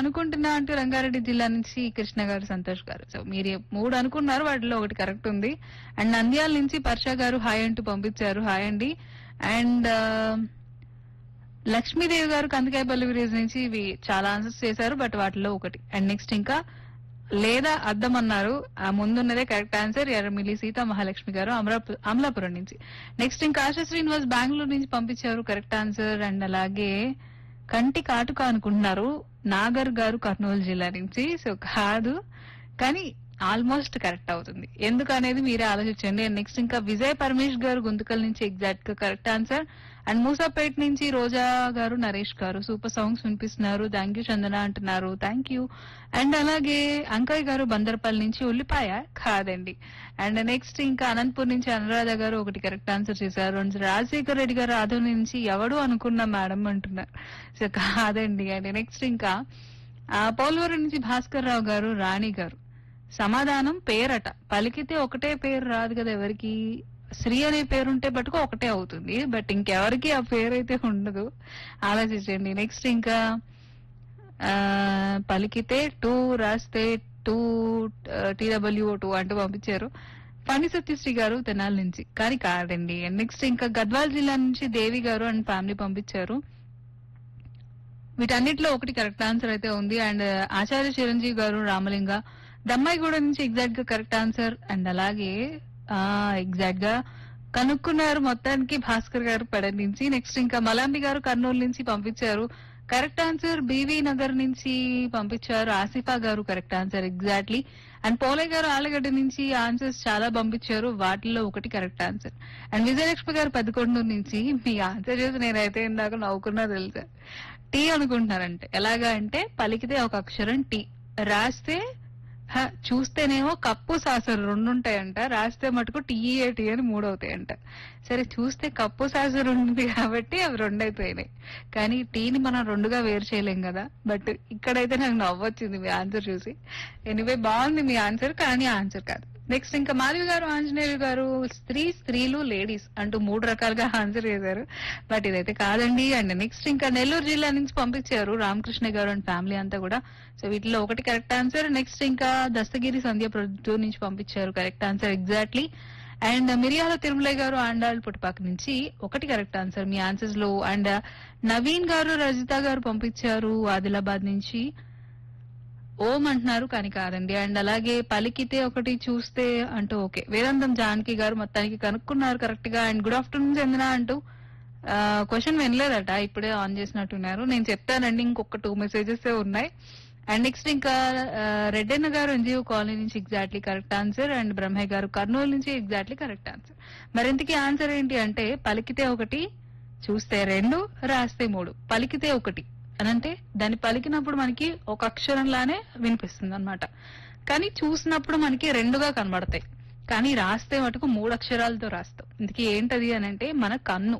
అనుకుంటున్నా అంటూ రంగారెడ్డి జిల్లా నుంచి కృష్ణ గారు సంతోష్ గారు సో మీరు మూడు అనుకున్నారు వాటిలో ఒకటి కరెక్ట్ ఉంది అండ్ నంద్యాల నుంచి పర్ష గారు హాయ్ అంటూ పంపించారు హాయ్ అండి అండ్ లక్ష్మీదేవి గారు కందికాయపల్లి విలేజ్ నుంచి ఇవి చాలా ఆన్సర్స్ చేశారు బట్ వాటిలో ఒకటి అండ్ నెక్స్ట్ ఇంకా లేదా అద్దం అన్నారు ఆ ముందున్నదే కరెక్ట్ ఆన్సర్ ఎర్రమిల్లి సీతా మహాలక్ష్మి గారు అమరాపు- అమలాపురం నుంచి నెక్స్ట్ ఇంకా ఆశా శ్రీనివాస్ బెంగళూరు నుంచి పంపించారు కరెక్ట్ ఆన్సర్ అండ్ అలాగే కంటి కాటుక అనుకుంటున్నారు నాగర్ గారు కర్నూలు జిల్లా నుంచి సో కాదు కానీ ఆల్మోస్ట్ కరెక్ట్ అవుతుంది ఎందుకు అనేది మీరే ఆలోచించండి అండ్ నెక్స్ట్ ఇంకా విజయ్ పరమేష్ గారు గుంతకల్ నుంచి ఎగ్జాక్ట్ గా కరెక్ట్ ఆన్సర్ అండ్ మూసాపేట్ నుంచి రోజా గారు నరేష్ గారు సూపర్ సాంగ్స్ వినిపిస్తున్నారు థ్యాంక్ యూ చందన అంటున్నారు థ్యాంక్ యూ అండ్ అలాగే అంకయ్య గారు బందర్పల్లి నుంచి ఉల్లిపాయ కాదండి అండ్ నెక్స్ట్ ఇంకా అనంతపూర్ నుంచి అనురాధ గారు ఒకటి కరెక్ట్ ఆన్సర్ చేశారు అండ్ రాజశేఖర్ రెడ్డి గారు ఆదం నుంచి ఎవడు అనుకున్నా మేడం అంటున్నారు సో కాదండి అండ్ నెక్స్ట్ ఇంకా ఆ, పోలవరం నుంచి భాస్కర్ రావు గారు రాణి గారు సమాధానం పేరట పలికితే ఒకటే పేరు రాదు కదా ఎవరికి శ్రీ అనే పేరు ఉంటే బట్టుకు ఒకటే అవుతుంది బట్ ఇంకెవరికి ఆ పేరు అయితే ఉండదు ఆలోచించండి నెక్స్ట్ ఇంకా ఆ, పలికితే టూ రాస్తే టూ టీడబ్ల్యూ టూ అంటూ పంపించారు ఫణి సత్యశ్రీ గారు తెనాలి నుంచి కానీ కాదండి నెక్స్ట్ ఇంకా గద్వాల్ జిల్లా నుంచి దేవి గారు అండ్ ఫ్యామిలీ పంపించారు వీటన్నిటిలో ఒకటి కరెక్ట్ ఆన్సర్ అయితే ఉంది అండ్ ఆచార్య చిరంజీవి గారు రామలింగ దమ్మాయిగూడ నుంచి ఎగ్జాక్ట్ గా కరెక్ట్ ఆన్సర్ అండ్ అలాగే ఆ ఎగ్జాక్ట్ గా కనుక్కున్నారు మొత్తానికి భాస్కర్ గారు పడ నుంచి నెక్స్ట్ ఇంకా మలాంబి గారు కర్నూలు నుంచి పంపించారు కరెక్ట్ ఆన్సర్ బీవీ నగర్ నుంచి పంపించారు ఆసిఫా గారు కరెక్ట్ ఆన్సర్ ఎగ్జాక్ట్లీ అండ్ పోలే గారు ఆలగడ్డ నుంచి ఆన్సర్స్ చాలా పంపించారు వాటిల్లో ఒకటి కరెక్ట్ ఆన్సర్ అండ్ విజయలక్ష్మి గారు పదకొండు నుంచి మీ ఆన్సర్ చేసి నేనైతే ఇందాక నవ్వుకున్నా తెలుసా టీ అనుకుంటున్నారంటే ఎలాగా అంటే పలికితే ఒక అక్షరం టీ రాస్తే హ, చూస్తేనేమో కప్పు సాసరు రెండు ఉంటాయంట రాస్తే మటుకు టీఏ టీ అని మూడు అవుతాయంట సరే చూస్తే కప్పు సాసరు ఉంది కాబట్టి అవి రెండు అయిపోయినాయి కానీ టీని మనం రెండుగా వేరు చేయలేం కదా బట్ ఇక్కడైతే నాకు నవ్వొచ్చింది మీ ఆన్సర్ చూసి ఎనివే బాగుంది మీ ఆన్సర్ కానీ ఆన్సర్ కాదు నెక్స్ట్ ఇంకా మాధవి గారు ఆంజనేయులు గారు స్త్రీ స్త్రీలు లేడీస్ అంటూ మూడు రకాలుగా ఆన్సర్ చేశారు బట్ ఇదైతే కాదండి అండ్ నెక్స్ట్ ఇంకా నెల్లూరు జిల్లా నుంచి పంపించారు రామకృష్ణ గారు అండ్ ఫ్యామిలీ అంతా కూడా సో వీటిలో ఒకటి కరెక్ట్ ఆన్సర్ నెక్స్ట్ ఇంకా దస్తగిరి సంధ్య ప్రొద్దు నుంచి పంపించారు కరెక్ట్ ఆన్సర్ ఎగ్జాక్ట్లీ అండ్ మిరియాల తిరుమలయ్య గారు ఆండాల్ పుట్టుపాక నుంచి ఒకటి కరెక్ట్ ఆన్సర్ మీ ఆన్సర్స్ లో అండ్ నవీన్ గారు రజిత గారు పంపించారు ఆదిలాబాద్ నుంచి ఓం అంటున్నారు కానీ కాదండి అండ్ అలాగే పలికితే ఒకటి చూస్తే అంటూ ఓకే వేదాంతం జానకి గారు మొత్తానికి కనుక్కున్నారు కరెక్ట్ గా అండ్ గుడ్ ఆఫ్టర్నూన్ చందన అంటూ క్వశ్చన్ వినలేదట ఇప్పుడే ఆన్ చేసినట్టున్నారు నేను చెప్తానండి ఇంకొక టూ మెసేజెస్ ఉన్నాయి అండ్ నెక్స్ట్ ఇంకా ఆ, రెడ్డన్న గారు ఎన్జిఓ కాలనీ నుంచి exactly correct answer and Brahmaiah garu Kurnool నుంచి ఎగ్జాక్ట్లీ కరెక్ట్ ఆన్సర్ మరింతకి ఆన్సర్ ఏంటి అంటే పలికితే ఒకటి చూస్తే రెండు రాస్తే మూడు పలికితే ఒకటి అనంటే దాన్ని పలికినప్పుడు మనకి ఒక అక్షరంలానే వినిపిస్తుంది అనమాట కానీ చూసినప్పుడు మనకి రెండుగా కనబడతాయి కానీ రాస్తే మటుకు మూడు అక్షరాలతో రాస్తాం ఇందుకే ఏంటది అని అంటే మన కన్ను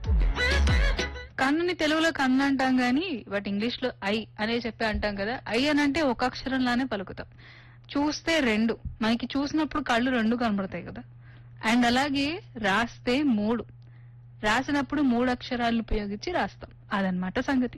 కన్నుని తెలుగులో కన్ను అంటాం గానీ బట్ ఇంగ్లీష్ లో ఐ అనే చెప్పి అంటాం కదా ఐ అని అంటే ఒక అక్షరంలానే పలుకుతాం చూస్తే రెండు మనకి చూసినప్పుడు కళ్ళు రెండు కనబడతాయి కదా అండ్ అలాగే రాస్తే మూడు రాసినప్పుడు మూడు అక్షరాలు ఉపయోగించి రాస్తాం అదనమాట సంగతి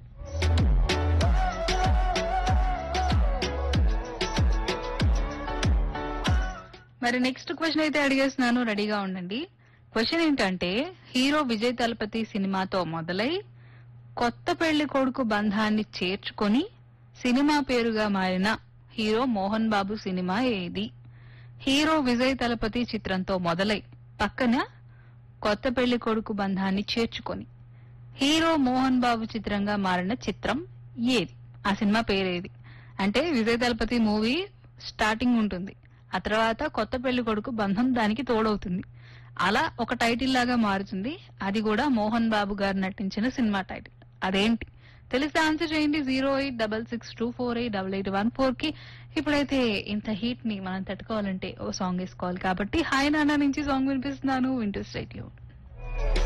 మరి నెక్స్ట్ క్వశ్చన్ అయితే అడిగేస్తున్నాను రెడీగా ఉండండి క్వశ్చన్ ఏంటంటే హీరో విజయ్ తలపతి సినిమాతో మొదలై కొత్త పెళ్లి కొడుకు బంధాన్ని చేర్చుకొని సినిమా పేరుగా మారిన హీరో మోహన్ బాబు సినిమా ఏది హీరో విజయ్ తలపతి చిత్రంతో మొదలై పక్కన కొత్త పెళ్లి కొడుకు బంధాన్ని చేర్చుకొని హీరో మోహన్ బాబు చిత్రంగా మారిన చిత్రం ఏది ఆ సినిమా పేరేది అంటే విజయ్ దళపతి మూవీ స్టార్టింగ్ ఉంటుంది ఆ తర్వాత కొత్త పెళ్లి కొడుకు బంధం దానికి తోడవుతుంది అలా ఒక టైటిల్ లాగా మారుతుంది అది కూడా మోహన్ బాబు గారు నటించిన సినిమా టైటిల్ అదేంటి తెలిస్తే ఆన్సర్ చేయండి zero eight double six two four eight double eight one four కి ఇప్పుడైతే ఇంత హీట్ ని మనం తట్టుకోవాలంటే ఓ సాంగ్ వేసుకోవాలి కాబట్టి హాయ్ నాన్న నుంచి సాంగ్ వినిపిస్తున్నాను వింటూ స్టేట్